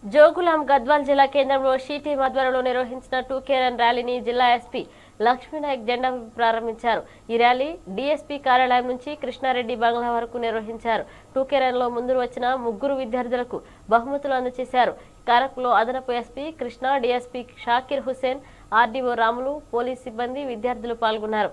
జోగులాం గద్వాల్ జిల్లా కేంద్రంలో షీటీ ఆధ్వర్యంలో నిర్వహించిన టూ కేరన్ ర్యాలీని జిల్లా ఎస్పీ లక్ష్మీనాయక్ జెండా ఊపి ప్రారంభించారు ఈ ర్యాలీ డీఎస్పీ కార్యాలయం నుంచి కృష్ణారెడ్డి బంగ్లా వరకు నిర్వహించారు టూ కేరన్ లో ముందు వచ్చిన ముగ్గురు విద్యార్థులకు బహుమతులు అందజేశారు కార్యక్రమంలో అదనపు SP Krishna DSP Shakir Hussain RDO Ramulu police సిబ్బంది విద్యార్థులు పాల్గొన్నారు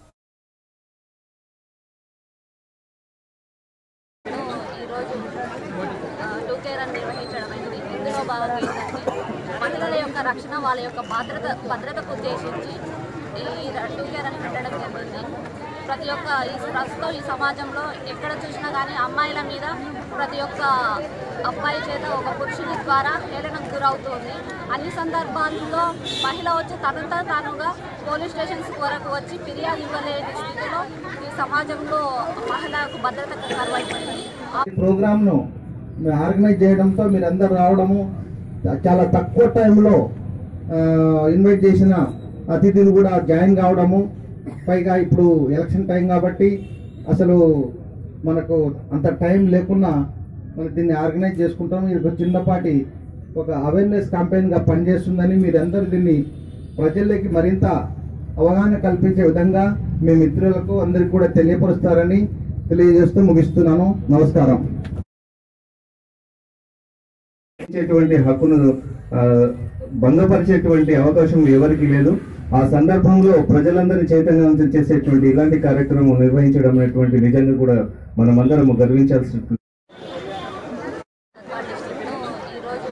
ఈరోజు టూ కేర్ అని నిర్వహించడం అయింది ఇందులో భాగంగా ఏంటంటే మహిళల యొక్క రక్షణ వాళ్ళ యొక్క భద్రత భద్రతకు ఉద్దేశించి ఈ టూ కేర్ అని పెట్టడం జరిగింది ప్రతి ఒక్క ఈ ప్రస్తుతం ఈ సమాజంలో ఎక్కడ చూసినా కానీ అమ్మాయిల మీద ప్రతి ఒక్క అబ్బాయి చేత ఒక పురుషుని ద్వారా హేళనకు గురవుతుంది అన్ని సందర్భాల్లో మహిళ వచ్చి తనంతా తానుగా పోలీస్ స్టేషన్స్ వరకు వచ్చి ఫిర్యాదు ఇవ్వలేని స్థితిలో ఈ సమాజంలో మహిళలకు భద్రత కరువైపోయింది ఆ ప్రోగ్రామ్ను ఆర్గనైజ్ చేయడంతో మీరందరూ రావడము చాలా తక్కువ టైంలో ఆ, ఇన్వైట్ చేసిన అతిథులు కూడా జాయిన్ కావడము పైగా ఇప్పుడు ఎలక్షన్ టైం కాబట్టి అసలు మనకు అంత టైం లేకున్నా మనం దీన్ని ఆర్గనైజ్ చేసుకుంటాం ఇది ఒక చిన్నపాటి ఒక అవేర్నెస్ క్యాంపెయిన్గా పనిచేస్తుందని మీరందరూ దీన్ని ప్రజల్లోకి మరింత అవగాహన కల్పించే విధంగా మీ మిత్రులకు అందరికి కూడా తెలియపరుస్తారని తెలియజేస్తూ ముగిస్తున్నాను నమస్కారం ఇచ్చేటువంటి హక్కును ఆ, భంగపరిచేటువంటి అవకాశం ఎవరికి లేదు ఆ సందర్భంలో ప్రజలందరినీ చైతన్యవంతం చేసేటువంటి ఇలాంటి కార్యక్రమం నిర్వహించడం అనేటువంటి నిజంగా కూడా మనమందరం గర్వించాల్సిన గద్వాల్ డిస్ట్రిక్ట్లో ఈరోజు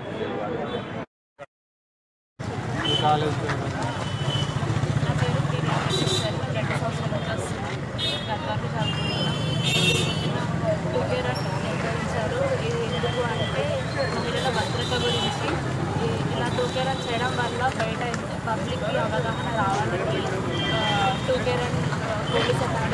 నా పేరు ప్రియా సెల్వన్ రెండు సంవత్సరాల నుంచి వస్తుంది గద్వాలకు చదువుకుంటున్నాం టుగెదర్ నిర్వహించారు ఇది ఎందుకు అంటే మహిళల భద్రత గురించి ఈ- ఇలా టూకేరన్ చేయడం వల్ల బయట పబ్లిక్కి అవగాహన రావాలని టూకేరన్ పోలీస్ అకాడమీ